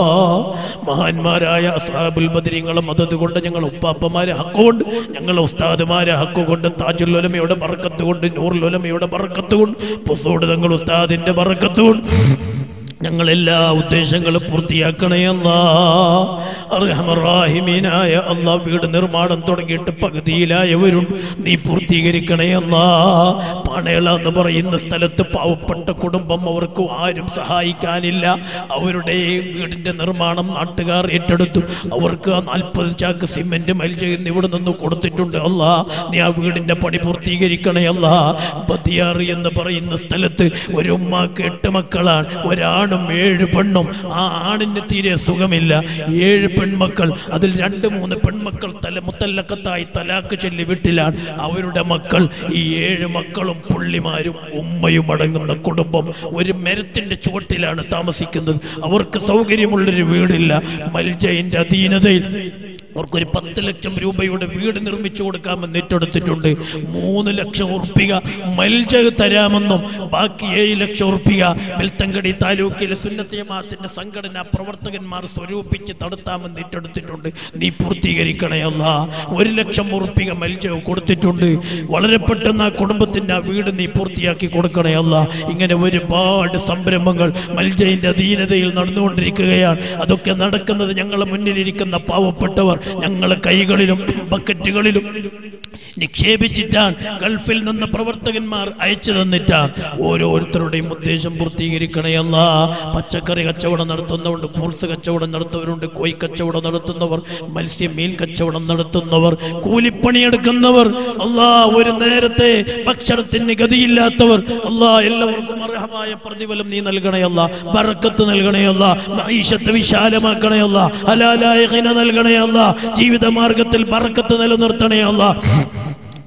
മഹാന്മാരായ അസാബുൽ ബദരിങ്ങളെ മദത് കൊണ്ട് ഞങ്ങൾ ഉപ്പാപ്പമാരെ ഹക്കുകൊണ്ട് ഞങ്ങളെ ഉസ്താദുമാരെ ഹക്കുകൊണ്ട് താജുൽ ഉലമയുടെ ബറക്കത്ത് കൊണ്ട് നൂറുൽ ഉലമയുടെ ബറക്കത്ത് കൊണ്ട് പുസോട് തങ്ങൾ ഉസ്താദിന്റെ ബറക്കത്ത് കൊണ്ട് ഞങ്ങളെല്ലാ ഉദ്ദേശങ്ങളും പൂർത്തിയാക്കണേ അല്ലാ അർഹമറാഹിമീനായ അല്ലാ വീട് നിർമ്മാണം തുടങ്ങിയിട്ട് പകുതിയിലായവരുണ്ട് നീ പൂർത്തീകരിക്കണേ അല്ലാ പണേള എന്ന് പറയുന്ന സ്ഥലത്ത് പാവപ്പെട്ട കുടുംബം അവർക്ക് ആരും സഹായിക്കാനില്ല അവരുടെ വീടിന്റെ നിർമ്മാണം നാട്ടുകാർ ഏറ്റെടുത്തു അവർക്ക് ആ നാൽപ്പത് ചാക്ക് സിമെന്റ് മൽജയിൽ ഇവിടെ നിന്ന് കൊടുത്തിട്ടുണ്ട് അല്ലാ നീ ആ വീടിന്റെ പണി പൂർത്തീകരിക്കണേ അല്ലാ ബദിയാറ് എന്ന് പറയുന്ന സ്ഥലത്ത് ഒരു ഉമ്മാക്ക് എട്ട് മക്കളാണ് ഒരാണും ഏഴ് പെണ്ണും ആ ആണിന് തീരെ സുഖമില്ല ഏഴ് പെൺമക്കൾ അതിൽ രണ്ട് മൂന്ന് പെൺമക്കൾ തല മുത്തല്ലക്കത്തായി തലാക്ക് ചൊല്ലി വീട്ടിലാണ് അവരുടെ മക്കൾ ഈ ഏഴ് മക്കളും പുള്ളിമാരും ഉമ്മയും അടങ്ങുന്ന കുടുംബം ഒരു മരത്തിന്റെ ചുവട്ടിലാണ് താമസിക്കുന്നത് അവർക്ക് സൗകര്യമുള്ളൊരു വീടില്ല മൽജയിന്റെ അധീനതയിൽ അവർക്കൊരു പത്ത് ലക്ഷം രൂപയുടെ വീട് നിർമ്മിച്ചു കൊടുക്കാമെന്ന് ഏറ്റെടുത്തിട്ടുണ്ട് മൂന്ന് ലക്ഷം ഉറപ്പിക മൽജ തരാമെന്നും ബാക്കി ഏഴ് ലക്ഷം ഉറപ്പിക വെൽത്തങ്കടി താലൂക്കിലെ സുന്നത്തിയമാത്തിന്റെ സംഘടനാ പ്രവർത്തകന്മാർ സ്വരൂപിച്ച് നടത്താമെന്ന് ഏറ്റെടുത്തിട്ടുണ്ട് നീ പൂർത്തീകരിക്കണേ അല്ല ഒരു ലക്ഷം ഉറപ്പിക മൽജ കൊടുത്തിട്ടുണ്ട് വളരെ പെട്ടെന്ന് ആ കുടുംബത്തിന്റെ ആ വീട് നീ പൂർത്തിയാക്കി കൊടുക്കണേ അല്ല ഇങ്ങനെ ഒരുപാട് സംരംഭങ്ങൾ മൽജയിന്റെ അധീനതയിൽ നടന്നുകൊണ്ടിരിക്കുകയാണ് അതൊക്കെ നടക്കുന്നത് ഞങ്ങളെ മുന്നിലിരിക്കുന്ന പാവപ്പെട്ടവർ ഞങ്ങളെ കൈകളിലും ബക്കറ്റുകളിലും നിക്ഷേപിച്ചിട്ടാണ് ഗൾഫിൽ നിന്ന് പ്രവർത്തകന്മാർ അയച്ചു തന്നിട്ടാണ് ഓരോരുത്തരുടെയും ഉദ്ദേശം പൂർത്തീകരിക്കണയല്ല പച്ചക്കറി കച്ചവടം നടത്തുന്നവരുണ്ട് ഫ്രൂട്ട്സ് കച്ചവടം നടത്തുന്നവരുണ്ട് കോഴി കച്ചവടം നടത്തുന്നവർ മത്സ്യ മീൻ കച്ചവടം നടത്തുന്നവർ കൂലിപ്പണിയെടുക്കുന്നവർ അല്ലാ ഒരു നേരത്തെ ഭക്ഷണത്തിന് ഗതിയില്ലാത്തവർ അല്ലാ എല്ലാവർക്കും അർഹമായ പ്രതിഫലം നീ നൽകണയല്ല ബറക്കത്ത് നൽകണയല്ല മൈഷത്ത് വിശാലമാക്കണയല്ല ഹലാലായ ഹിന നൽകണയല്ല ജീവിത മാർഗത്തിൽ ബറക്കത്ത് നിലനിർത്തണയല്ല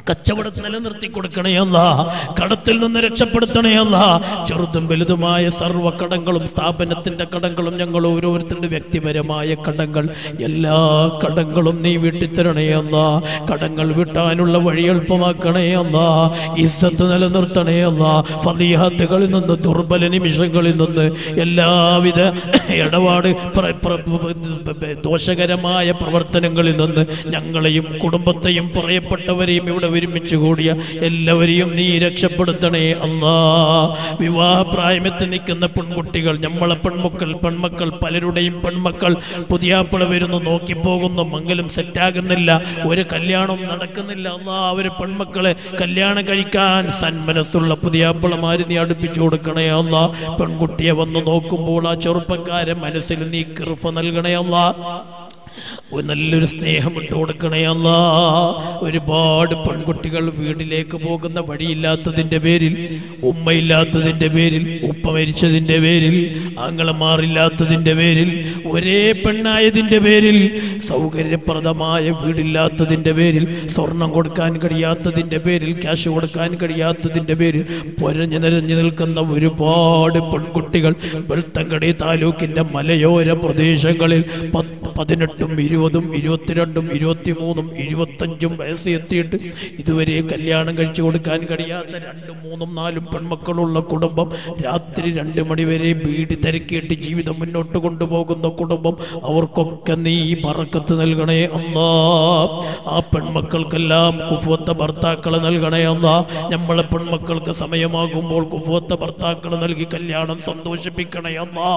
കച്ചവടം നിലനിർത്തി കൊടുക്കണേ അല്ല കടത്തിൽ നിന്ന് രക്ഷപ്പെടുത്തണേ അല്ല ചെറുതും വലുതുമായ സർവ്വ കടങ്ങളും സ്ഥാപനത്തിന്റെ കടങ്ങളും ഞങ്ങൾ ഓരോരുത്തരുടെ വ്യക്തിപരമായ കടങ്ങൾ എല്ലാ കടങ്ങളും നീ വീട്ടിത്തരണേ അല്ല കടങ്ങൾ വിട്ടാനുള്ള വഴി എളുപ്പമാക്കണേ അല്ല ഇസ്സത്ത് നിലനിർത്തണേ അല്ല ഫലിഹാത്തുകളിൽ നിന്ന് ദുർബല നിമിഷങ്ങളിൽ നിന്ന് എല്ലാവിധ ഇടപാട് പ്ര- പ്ര- പ്ര- ദോഷകരമായ പ്രവർത്തനങ്ങളിൽ നിന്ന് ഞങ്ങളെയും കുടുംബത്തെയും പറയപ്പെട്ടവരെയും ഇവിടെ ഒരുമിച്ച് കൂടിയ എല്ലാവരെയും നീ രക്ഷപ്പെടുത്തണേ അല്ലാ വിവാഹപ്രായമെത്തി നിൽക്കുന്ന പെൺകുട്ടികൾ നമ്മളെ പെൺമക്കൾ പെൺമക്കൾ പലരുടെയും പെൺമക്കൾ പുതിയാപ്പിള വരുന്നു നോക്കി പോകുന്നു മംഗലം സെറ്റാകുന്നില്ല ഒരു കല്യാണം നടക്കുന്നില്ല അല്ലാ അവര് പെൺമക്കളെ കല്യാണം കഴിക്കാൻ സന്മനസ്സുള്ള പുതിയാപ്പിളമാര് നീ അടുപ്പിച്ചു കൊടുക്കണേ അല്ല പെൺകുട്ടിയെ വന്ന് നോക്കുമ്പോൾ ആ ചെറുപ്പക്കാരെ മനസ്സിൽ നീ കൃപ നൽകണേ അല്ല ഒരു നല്ലൊരു സ്നേഹം ഇട്ട് കൊടുക്കണേ അല്ല ഒരുപാട് പെൺകുട്ടികൾ വീട്ടിലേക്ക് പോകുന്ന വഴിയില്ലാത്തതിൻ്റെ പേരിൽ ഉമ്മയില്ലാത്തതിൻ്റെ പേരിൽ ഉപ്പ മരിച്ചതിൻ്റെ പേരിൽ ആങ്ങളമാറില്ലാത്തതിൻ്റെ പേരിൽ ഒരേ പെണ്ണായതിൻ്റെ പേരിൽ സൗകര്യപ്രദമായ വീടില്ലാത്തതിൻ്റെ പേരിൽ സ്വർണം കൊടുക്കാൻ കഴിയാത്തതിൻ്റെ പേരിൽ ക്യാഷ് കൊടുക്കാൻ കഴിയാത്തതിൻ്റെ പേരിൽ പൊരഞ്ഞു നിരഞ്ഞു നിൽക്കുന്ന ഒരുപാട് പെൺകുട്ടികൾ വെളുത്തങ്കടി താലൂക്കിൻ്റെ മലയോര പ്രദേശങ്ങളിൽ പത്ത് പതിനെട്ടും ഇരുപതും ഇരുപത്തിരണ്ടും ഇരുപത്തിമൂന്നും ഇരുപത്തഞ്ചും വയസ്സ് എത്തിയിട്ട് ഇതുവരെ കല്യാണം കഴിച്ചു കൊടുക്കാൻ കഴിയാത്ത രണ്ടും മൂന്നും നാലും പെൺമക്കളുള്ള കുടുംബം രാത്രി രണ്ട് മണിവരെ വീട് തിരക്കിയിട്ട് ജീവിതം മുന്നോട്ട് കൊണ്ടുപോകുന്ന കുടുംബം അവർക്കൊക്കെ നീ പറക്കത്ത് നൽകണേ അല്ലാ ആ പെൺമക്കൾക്കെല്ലാം കുഫുവത്ത ഭർത്താക്കളെ നൽകണേ അല്ലാ നമ്മളെ പെൺമക്കൾക്ക് സമയമാകുമ്പോൾ കുഫുവത്ത ഭർത്താക്കളെ നൽകി കല്യാണം സന്തോഷിപ്പിക്കണേ അല്ലാ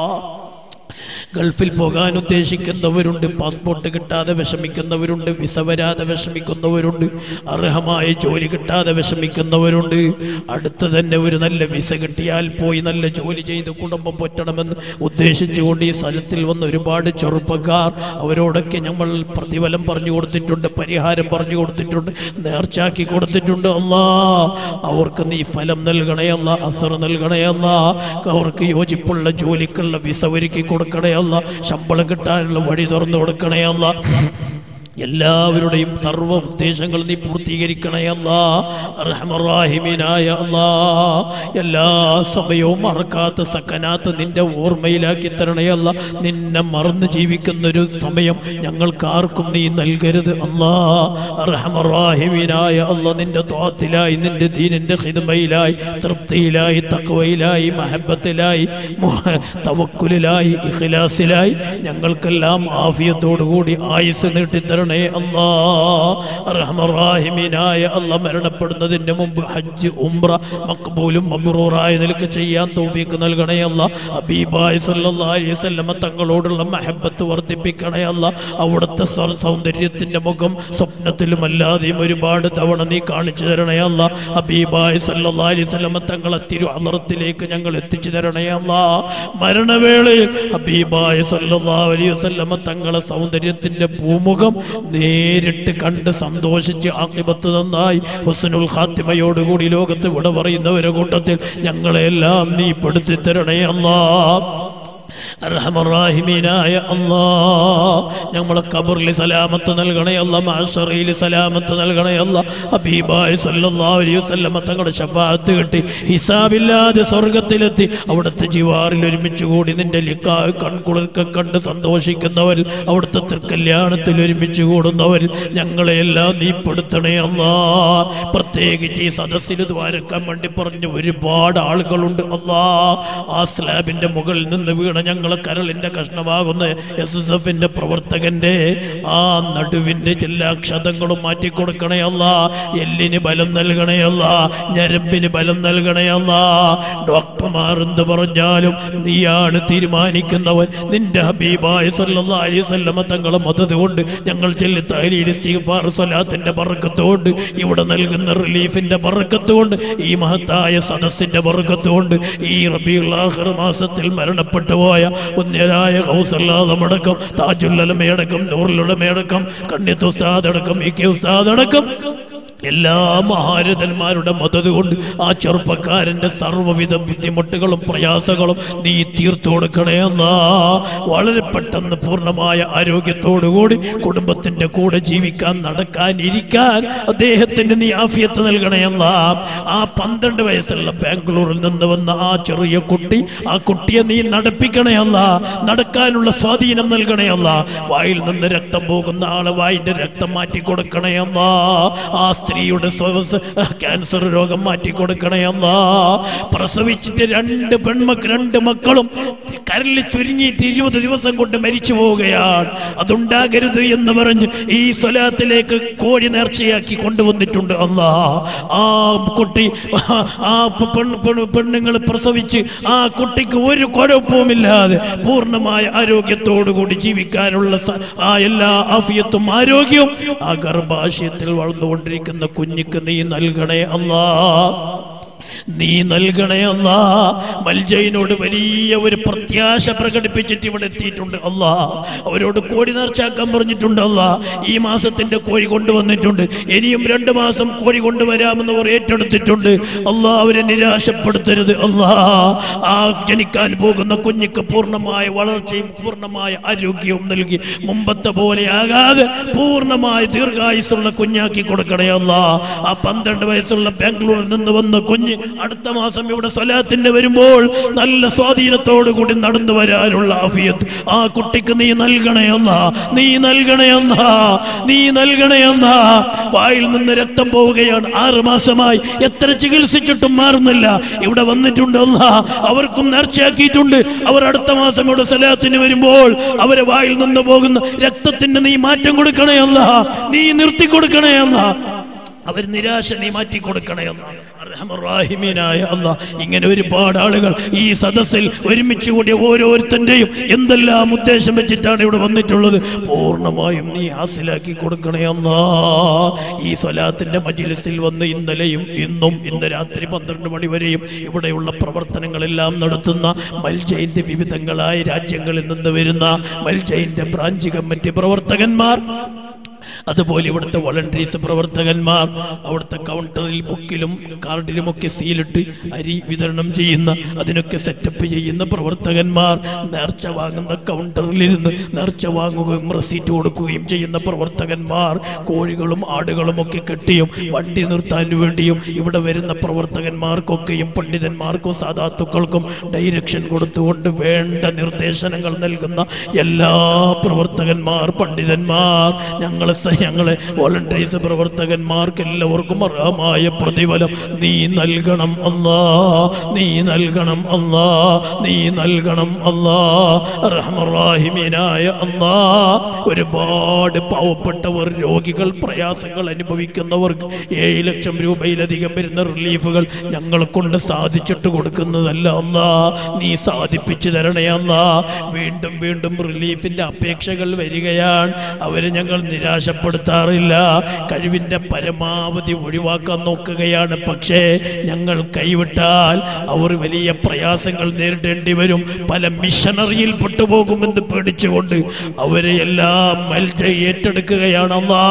ഗൾഫിൽ പോകാൻ ഉദ്ദേശിക്കുന്നവരുണ്ട് പാസ്പോർട്ട് കിട്ടാതെ വിഷമിക്കുന്നവരുണ്ട് വിസ വരാതെ വിഷമിക്കുന്നവരുണ്ട് അർഹമായ ജോലി കിട്ടാതെ വിഷമിക്കുന്നവരുണ്ട് അടുത്ത് തന്നെ ഒരു നല്ല വിസ കിട്ടിയാൽ പോയി നല്ല ജോലി ചെയ്ത് കുടുംബം പൊറ്റണമെന്ന് ഉദ്ദേശിച്ചുകൊണ്ട് ഈ സ്ഥലത്തിൽ വന്ന ഒരുപാട് ചെറുപ്പക്കാർ അവരോടൊക്കെ നമ്മൾ പ്രതിഫലം പറഞ്ഞു കൊടുത്തിട്ടുണ്ട് പരിഹാരം പറഞ്ഞു കൊടുത്തിട്ടുണ്ട് നേർച്ചാക്കി കൊടുത്തിട്ടുണ്ട് അല്ലാ അവർക്ക് നീ ഫലം നൽകണേ അല്ല അസർ നൽകണേ അല്ല അവർക്ക് യോജിപ്പുള്ള ജോലിക്കുള്ള വിസ ഒരുക്കി കൊടുക്കണേ അല്ല ശമ്പളം കിട്ടാനുള്ള വഴി തുറന്നു കൊടുക്കണേ അല്ല എല്ലാവരുടെയും സർവ്വ ഉദ്ദേശങ്ങൾ നീ പൂർത്തീകരിക്കണേ അല്ലാ റഹ്മറാഹിമീനായ അല്ലാ എല്ലാ സമയവും മറക്കാത്ത സക്കനാത്ത് നിന്റെ ഓർമ്മയിലാക്കി തരണേ അല്ല നിന്നെ മറന്ന് ജീവിക്കുന്ന ഒരു സമയം ഞങ്ങൾക്ക് ആർക്കും നീ നൽകരുത് അല്ലാ റഹ്മറാഹിമീനായ അല്ല നിന്റെ ത്വാത്തിലായി നിന്റെ ദീനിന്റെ ഹിദ്മയിലായി തൃപ്തിയിലായി തക്വയിലായി മഹബത്തിലായി മുഹ- തവക്കുലിലായി ഇഖ്ലാസിലായി ഞങ്ങൾക്കെല്ലാം ആഫിയത്തോടുകൂടി ആയുസ് നീട്ടിത്തരണേ അല്ലാ റഹ്മറാഹിമീനായ അല്ല മരണപ്പെടുന്നതിന് മുമ്പ് ഹജ്ജ് ഉംറ മക്ബൂലും മബ്റൂറായ നിലക്ക് ചെയ്യാൻ തൗഫീക്ക് നൽകണേ അല്ല ഹബീബായ് സല്ലല്ലാഹു അലൈഹി വസല്ലമ തങ്ങളോടുള്ള മഹബത്ത് വർദ്ധിപ്പിക്കണേ അല്ല അവിടുത്തെ സൗ- സൗന്ദര്യത്തിന്റെ മുഖം സ്വപ്നത്തിലും അല്ലാതെയും ഒരുപാട് തവണ നീ കാണിച്ചു തരണേ അല്ല ഹബീബായ് സല്ലല്ലാഹു അലൈഹി വസല്ലമ തങ്ങളെ തിരു അലറത്തിലേക്ക് ഞങ്ങൾ എത്തിച്ചു തരണേ അല്ല മരണവേളയിൽ ഹബീബായ് സല്ലല്ലാഹു അലൈഹി വസല്ലമ തങ്ങളെ സൗന്ദര്യത്തിന്റെ പൂമുഖം നേരിട്ട് കണ്ട് സന്തോഷിച്ച് ആക്കിബത്ത് നന്നായി ഹുസ്നുൽ ഖാത്തിമയോടുകൂടി ലോകത്ത് വിട പറയുന്നവരെ കൂട്ടത്തിൽ ഞങ്ങളെല്ലാം നീ പെടുത്തി തരണേ അല്ലാ അർഹമറാഹിമീനായ അല്ലാ ഞങ്ങളെ കബറിൽ സലാമത്ത് നൽകണേ അല്ല മാഷറയിൽ സലാമത്ത് നൽകണേ അല്ല ഹബീബായ് സല്ലല്ലാഹു അലൈഹി വസല്ലമ തങ്ങളുടെ ശഫാഅത്ത് കിട്ടി ഹിസാബില്ലാതെ സ്വർഗത്തിലെത്തി അവിടുത്തെ ജിവാറിൽ ഒരുമിച്ച് കൂടി നിന്റെ ലിക്കാ കൺകുളിർക്ക കണ്ട് സന്തോഷിക്കുന്നവർ അവിടുത്തെ തൃക്കല്യാണത്തിൽ ഒരുമിച്ച് കൂടുന്നവർ ഞങ്ങളെയെല്ലാം നീ പെടുത്തണേ അല്ലാ പ്രത്യേകിച്ച് ഈ സദസ്സിൽ ദ്വാരക്കാൻ വേണ്ടി പറഞ്ഞ ഒരുപാട് ആളുകളുണ്ട് അല്ലാ ആ സ്ലാബിന്റെ മുകളിൽ നിന്ന് വീണ ഞങ്ങളെ കരളിന്റെ കഷ്ണമാകുന്ന എസ് എസ് എഫിന്റെ പ്രവർത്തകന്റെ ആ നടുവിന്റെ എല്ലാ ക്ഷതങ്ങളും മാറ്റിക്കൊടുക്കണേ അല്ല എല്ലിന് ബലം നൽകണേ അല്ല ഞരമ്പിന് ബലം നൽകണേ അല്ല ഡോക്ടർമാർ എന്ത് പറഞ്ഞാലും നീയാണ് തീരുമാനിക്കുന്നവൻ നിന്റെ ഹബീബായ സല്ലല്ലാഹു അലൈഹി വസല്ലമ തങ്ങളെ മദത് കൊണ്ട് ഞങ്ങൾ ചെല്ലി തഹലീൽ ഇസ്തിഗ്ഫാർ സ്വലാത്തിന്റെ ബറക്കത്തുകൊണ്ട് ഇവിടെ നൽകുന്ന റിലീഫിന്റെ ബറക്കത്തുകൊണ്ട് ഈ മഹത്തായ സദസ്സിന്റെ ബറക്കത്തുകൊണ്ട് ഈ റബീഉൽ ആഖിർ മാസത്തിൽ മരണപ്പെട്ടു പോയ ഉന്നരായ ഹൗസല്ലാദമടക്കം താജുല്ലമയടക്കം നൂറിലുടമയടക്കം കണ്യത്ത് ഉസ്താദ് അടക്കം ഇ കെ ഉസ്താദ് അടക്കം എല്ലാ മഹാരഥന്മാരുടെ മദത് കൊണ്ട് ആ ചെറുപ്പക്കാരന്റെ സർവ്വവിധ ബുദ്ധിമുട്ടുകളും പ്രയാസങ്ങളും നീ തീർത്തു കൊടുക്കണേ എന്നാ വളരെ പെട്ടെന്ന് പൂർണ്ണമായ ആരോഗ്യത്തോടുകൂടി കുടുംബത്തിന്റെ കൂടെ ജീവിക്കാൻ നടക്കാൻ ഇരിക്കാൻ അദ്ദേഹത്തിന് നീ ആഫിയത്ത് നൽകണേ എന്നാ ആ പന്ത്രണ്ട് വയസ്സുള്ള ബാംഗ്ലൂരിൽ നിന്ന് വന്ന ആ ചെറിയ കുട്ടി ആ കുട്ടിയെ നീ നടപ്പിക്കണേ അല്ല നടക്കാനുള്ള സ്വാധീനം നൽകണേ അല്ല വായിൽ നിന്ന് രക്തം പോകുന്ന ആളെ വായിന്റെ രക്തം മാറ്റി കൊടുക്കണേ അല്ല ആ സ്ത്രീയുടെ സ്വവസ് ക്യാൻസർ രോഗം മാറ്റി കൊടുക്കണേ അല്ല പ്രസവിച്ചിട്ട് രണ്ട് പെൺമക്കൾ രണ്ട് മക്കളും കരലിൽ ചുരുങ്ങിയിട്ട് ഇരുപത് ദിവസം കൊണ്ട് മരിച്ചു പോവുകയാണ് അതുണ്ടാകരുത് എന്ന് പറഞ്ഞ് ഈ സ്വലാത്തിലേക്ക് കോഴി നേർച്ചയാക്കി കൊണ്ടുവന്നിട്ടുണ്ട് അല്ലാ ആ കുട്ടി ആ പെണ്ണ് പെണ്ണ് പെണ്ണുങ്ങൾ പ്രസവിച്ച് ആ കുട്ടിക്ക് ഒരു കുഴപ്പവുമില്ലാതെ പൂർണ്ണമായ ആരോഗ്യത്തോടു കൂടി ജീവിക്കാനുള്ള സ- ആ എല്ലാ ആഫിയത്തും ആരോഗ്യവും ആ ഗർഭാശയത്തിൽ വളർന്നുകൊണ്ടിരിക്കുന്ന കുഞ്ഞിക്ക് നീ നൽകണേ അല്ലാ നീ നൽകണേ അല്ലാ മൽജയിനോട് വലിയ ഒരു പ്രത്യാശ പ്രകടിപ്പിച്ചിട്ട് ഇവിടെ എത്തിയിട്ടുണ്ട് അല്ലാ അവരോട് കോഴി നേർച്ചാക്കാൻ പറഞ്ഞിട്ടുണ്ട് അല്ലാ ഈ മാസത്തിന്റെ കോഴി കൊണ്ടുവന്നിട്ടുണ്ട് ഇനിയും രണ്ട് മാസം കോഴി കൊണ്ടുവരാമെന്ന് അവർ ഏറ്റെടുത്തിട്ടുണ്ട് അല്ലാ അവരെ നിരാശപ്പെടുത്തരുത് അല്ലാ ആ ജനിക്കാൻ പോകുന്ന കുഞ്ഞിക്ക് പൂർണ്ണമായ വളർച്ചയും പൂർണ്ണമായ ആരോഗ്യവും നൽകി മുമ്പത്തെ പോലെയാകാതെ പൂർണ്ണമായ ദീർഘായുസുള്ള കുഞ്ഞാക്കി കൊടുക്കണേ അല്ലാ ആ പന്ത്രണ്ട് വയസ്സുള്ള ബാംഗ്ലൂരിൽ നിന്ന് വന്ന കുഞ്ഞ് അടുത്ത മാസം ഇവിടെ സ്വലാത്തിന് വരുമ്പോൾ നല്ല സ്വാധീനത്തോടു കൂടി നടന്നു വരാനുള്ള ആഫിയത്ത് ആ കുട്ടിക്ക് നീ നൽകണേയെന്ന നീ നൽകണേയെന്ന നീ നൽകണേയെന്ന വായിൽ നിന്ന് രക്തം പോവുകയാണ് ആറ് മാസമായി എത്ര ചികിത്സിച്ചിട്ടും മാറുന്നില്ല ഇവിടെ വന്നിട്ടുണ്ട് അല്ല അവർക്കും നേർച്ചയാക്കിയിട്ടുണ്ട് അവർ അടുത്ത മാസം ഇവിടെ സ്വലാത്തിന് വരുമ്പോൾ അവരെ വായിൽ നിന്ന് പോകുന്ന രക്തത്തിന് നീ മാറ്റം കൊടുക്കണേ അല്ല നീ നിർത്തി കൊടുക്കണേ അല്ല അവർ നിരാശ നീ മാറ്റി കൊടുക്കണേ അർഹമറാഹിമീനായ അല്ല ഇങ്ങനെ ഒരുപാട് ആളുകൾ ഈ സദസ്സിൽ ഒരുമിച്ച് കൂടിയ ഓരോരുത്തന്റെയും എന്തെല്ലാം ഉദ്ദേശം വെച്ചിട്ടാണ് ഇവിടെ വന്നിട്ടുള്ളത് പൂർണ്ണമായും നീ ഹാസിലാക്കി കൊടുക്കണേ അല്ലാ ഈ സ്വലാത്തിന്റെ മജിലിസിൽ വന്ന് ഇന്നലെയും ഇന്നും ഇന്ന് രാത്രി പന്ത്രണ്ട് മണി വരെയും ഇവിടെയുള്ള പ്രവർത്തനങ്ങളെല്ലാം നടത്തുന്ന മൽജയിന്റെ വിവിധങ്ങളായ രാജ്യങ്ങളിൽ നിന്ന് വരുന്ന മൽജയിന്റെ ബ്രാഞ്ച് കമ്മിറ്റി പ്രവർത്തകന്മാർ അതുപോലെ ഇവിടുത്തെ വളണ്ടറീസ് പ്രവർത്തകന്മാർ അവിടുത്തെ കൗണ്ടറിൽ ബുക്കിലും കാർഡിലുമൊക്കെ സീലിട്ട് അരി വിതരണം ചെയ്യുന്ന അതിനൊക്കെ സെറ്റപ്പ് ചെയ്യുന്ന പ്രവർത്തകന്മാർ നേർച്ച വാങ്ങുന്ന കൗണ്ടറിലിരുന്ന് നേർച്ച വാങ്ങുകയും റസീറ്റ് കൊടുക്കുകയും ചെയ്യുന്ന പ്രവർത്തകന്മാർ കോഴികളും ആടുകളും ഒക്കെ കെട്ടിയും വണ്ടി നിർത്താൻ വേണ്ടിയും ഇവിടെ വരുന്ന പ്രവർത്തകന്മാർക്കൊക്കെയും പണ്ഡിതന്മാർക്കും സാധാത്തുക്കൾക്കും ഡയറക്ഷൻ കൊടുത്തുകൊണ്ട് വേണ്ട നിർദ്ദേശനങ്ങൾ നൽകുന്ന എല്ലാ പ്രവർത്തകന്മാർ പണ്ഡിതന്മാർ ഞങ്ങളെ സ- ഞങ്ങളെ വോളണ്ടറീസ് പ്രവർത്തകന്മാർക്ക് എല്ലാവർക്കും അർഹമായ പ്രതിഫലം നീ നൽകണം അല്ലാ നീ നൽകണം അല്ലാ നീ നൽകണം അല്ലാ റഹ്മറാഹിമീനായ അല്ലാ ഒരുപാട് പാവപ്പെട്ടവർ രോഗികൾ പ്രയാസങ്ങൾ അനുഭവിക്കുന്നവർക്ക് ഏഴ് ലക്ഷം രൂപയിലധികം വരുന്ന റിലീഫുകൾ ഞങ്ങളെ കൊണ്ട് സാധിച്ചിട്ട് കൊടുക്കുന്നതല്ല അല്ലാ നീ സാധിപ്പിച്ചു തരണേ അല്ലാ വീണ്ടും വീണ്ടും റിലീഫിന്റെ അപേക്ഷകൾ വരികയാണ് അവരെ ഞങ്ങൾ നിരാശപ്പെടുത്താറില്ല കഴിവിന്റെ പരമാവധി ഒഴിവാക്കാൻ നോക്കുകയാണ് പക്ഷേ ഞങ്ങൾ കൈവിട്ടാൽ അവർ വലിയ പ്രയാസങ്ങൾ നേരിടേണ്ടി വരും പല മിഷനറിയിൽ പെട്ടുപോകുമെന്ന് പേടിച്ചുകൊണ്ട് അവരെ എല്ലാം മൽജ ഏറ്റെടുക്കുകയാണല്ലാ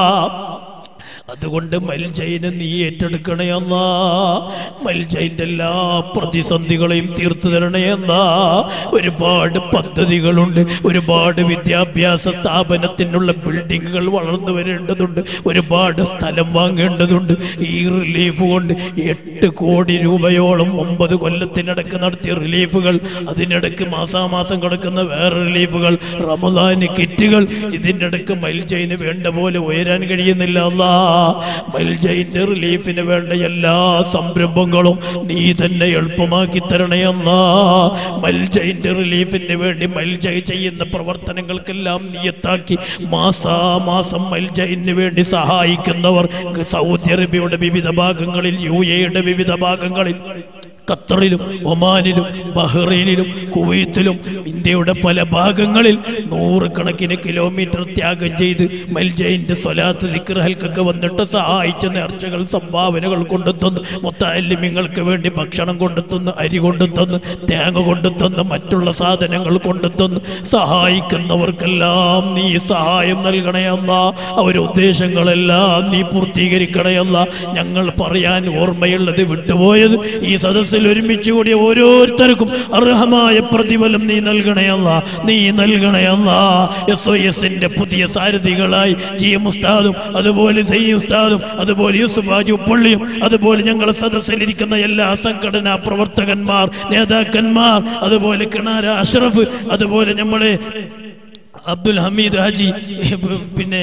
അതുകൊണ്ട് മൽജയിനെ നീ ഏറ്റെടുക്കണേ എന്നാ മൽജയിന്റെ എല്ലാ പ്രതിസന്ധികളെയും തീർത്തു തരണേ എന്നാ ഒരുപാട് പദ്ധതികളുണ്ട് ഒരുപാട് വിദ്യാഭ്യാസ സ്ഥാപനത്തിനുള്ള ബിൽഡിങ്ങുകൾ വളർന്നു വരേണ്ടതുണ്ട് ഒരുപാട് സ്ഥലം വാങ്ങേണ്ടതുണ്ട് ഈ റിലീഫ് കൊണ്ട് എട്ട് കോടി രൂപയോളം ഒമ്പത് കൊല്ലത്തിനിടക്ക് നടത്തിയ റിലീഫുകൾ അതിനിടക്ക് മാസാമാസം കിടക്കുന്ന വേറെ റിലീഫുകൾ റമദാന് കിറ്റുകൾ ഇതിൻ്റെ ഇടക്ക് മൽജയിന് വേണ്ട പോലെ ഉയരാൻ കഴിയുന്നില്ല അല്ലാ മൽജയിന്റെ റിലീഫിന് വേണ്ട എല്ലാ സംരംഭങ്ങളും നീ തന്നെ എളുപ്പമാക്കി തരണേ അല്ലാ മൽജയിന്റെ റിലീഫിന് വേണ്ടി മൽജയ് ചെയ്യുന്ന പ്രവർത്തനങ്ങൾക്കെല്ലാം നിയത്താക്കി മാസാമാസം മൽജയിന് വേണ്ടി സഹായിക്കുന്നവർ സൗദി അറേബ്യയുടെ വിവിധ ഭാഗങ്ങളിൽ യു എയുടെ വിവിധ ഭാഗങ്ങളിൽ ഖത്തറിലും ഒമാനിലും ബഹ്റൈനിലും കുവൈത്തിലും ഇന്ത്യയുടെ പല ഭാഗങ്ങളിൽ നൂറുകണക്കിന് കിലോമീറ്റർ ത്യാഗം ചെയ്ത് മൽജയിന്റെ സ്വലാത്ത് ദിക്ർ ഹൽക്കൊക്കെ വന്നിട്ട് സഹായിച്ച നേർച്ചകൾ സംഭാവനകൾ കൊണ്ടുതന്ന് മുത്താലിമ്യങ്ങൾക്ക് വേണ്ടി ഭക്ഷണം കൊണ്ടുതന്ന് അരി കൊണ്ടുതന്ന് തേങ്ങ കൊണ്ടുതന്ന് മറ്റുള്ള സാധനങ്ങൾ കൊണ്ടുതന്ന് സഹായിക്കുന്നവർക്കെല്ലാം നീ സഹായം നൽകണയല്ല അവരുടെ ഉദ്ദേശങ്ങളെല്ലാം നീ പൂർത്തീകരിക്കണയല്ല ഞങ്ങൾ പറയാൻ ഓർമ്മയുള്ളത് വിട്ടുപോയത് ഈ സദസ്സിൽ ഒരുമിച്ച് കൂടിയ ഓരോരുത്തർക്കും അർഹമായ പ്രതിഫലം നീ നൽകണയല്ല നീ നൽകണയല്ല എസ് ഒ എസിന്റെ പുതിയ സാരഥികളായി ജി എം ഉസ്താദും അതുപോലെ സൈ ഉസ്താദും അതുപോലെ യൂസുഫ് ഹാജി ഉപ്പള്ളിയും അതുപോലെ ഞങ്ങളുടെ സദസ്സിലിരിക്കുന്ന എല്ലാ സംഘടനാ പ്രവർത്തകന്മാർ നേതാക്കന്മാർ അതുപോലെ കിണാര അഷ്റഫ് അതുപോലെ നമ്മളെ അബ്ദുൽ ഹമീദ് ഹാജി പിന്നെ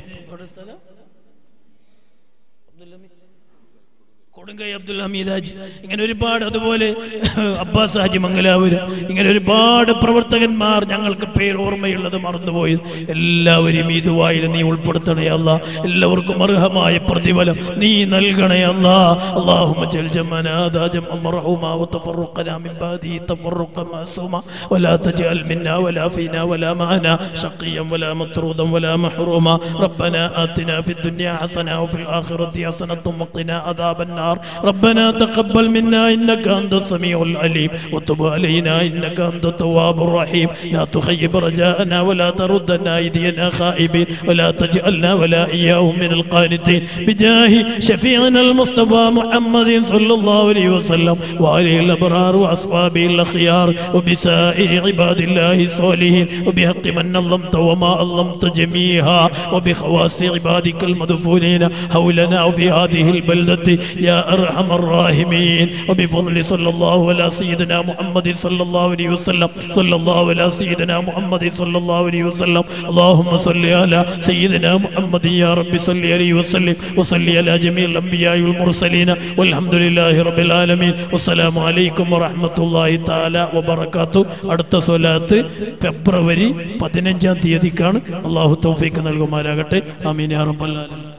കൊടുങ്കൈ അബ്ദുൽ ഹമീദ് ഹാജി ഇങ്ങനെ ഒരുപാട് അതുപോലെ അബ്ബാസ് ഹാജി മംഗലാപുരം ഇങ്ങനെ ഒരുപാട് പ്രവർത്തകന്മാർ ഞങ്ങൾക്ക് പേര് ഓർമ്മയുള്ളത് മറന്നുപോയി എല്ലാവരും ഈ ദുവായിൽ നീ ഉൾപ്പെടുത്തണേ അല്ല എല്ലാവർക്കും അർഹമായ പ്രതിഫലം നീ നൽകണേ അല്ല اللهم اجعل جمعنا هذا جمعا مرحوما وتفرقنا من بعده تفرقا معصوما ولا تجعل منا ولا فينا ولا معنا شقيا ولا مطرودا ولا محروما ربنا آتنا في الدنيا حسنة وفي الآخرة حسنة وقنا عذاب النار ربنا تقبل منا إنك أنت السميع العليم وتب علينا إنك أنت التواب الرحيم لا تخيب رجاءنا ولا تردنا أيدينا خائبين ولا تجعلنا ولا إياهم من القانتين بجاه شفيعنا المصطفى محمد صلى الله عليه وسلم وعليه الأبرار وأصحابه الأخيار وبسائر عباد الله الصالحين وبحق من نظمت وما أظلمت جميعا وبخواص عبادك المدفونين حولنا وفي هذه البلدة يا أرحم الراحمين وبفضل صلى الله على سيدنا محمد صلى الله عليه وسلم صلى الله على سيدنا محمد صلى الله عليه وسلم اللهم صل على سيدنا محمد يا رب صل عليه وسلم وصل على جميع الأنبياء والمرسلين والحمد لله رب العالمين والسلام عليكم ورحمة الله تعالى وبركاته അടുത്ത സ്വലാത്ത് ഫെബ്രുവരി പതിനഞ്ചാം തീയതിക്കാണ് അള്ളാഹു തൗഫീക്ക് നൽകുമാരാകട്ടെ അമീൻ യാ റബ്ബൽ ആലമീൻ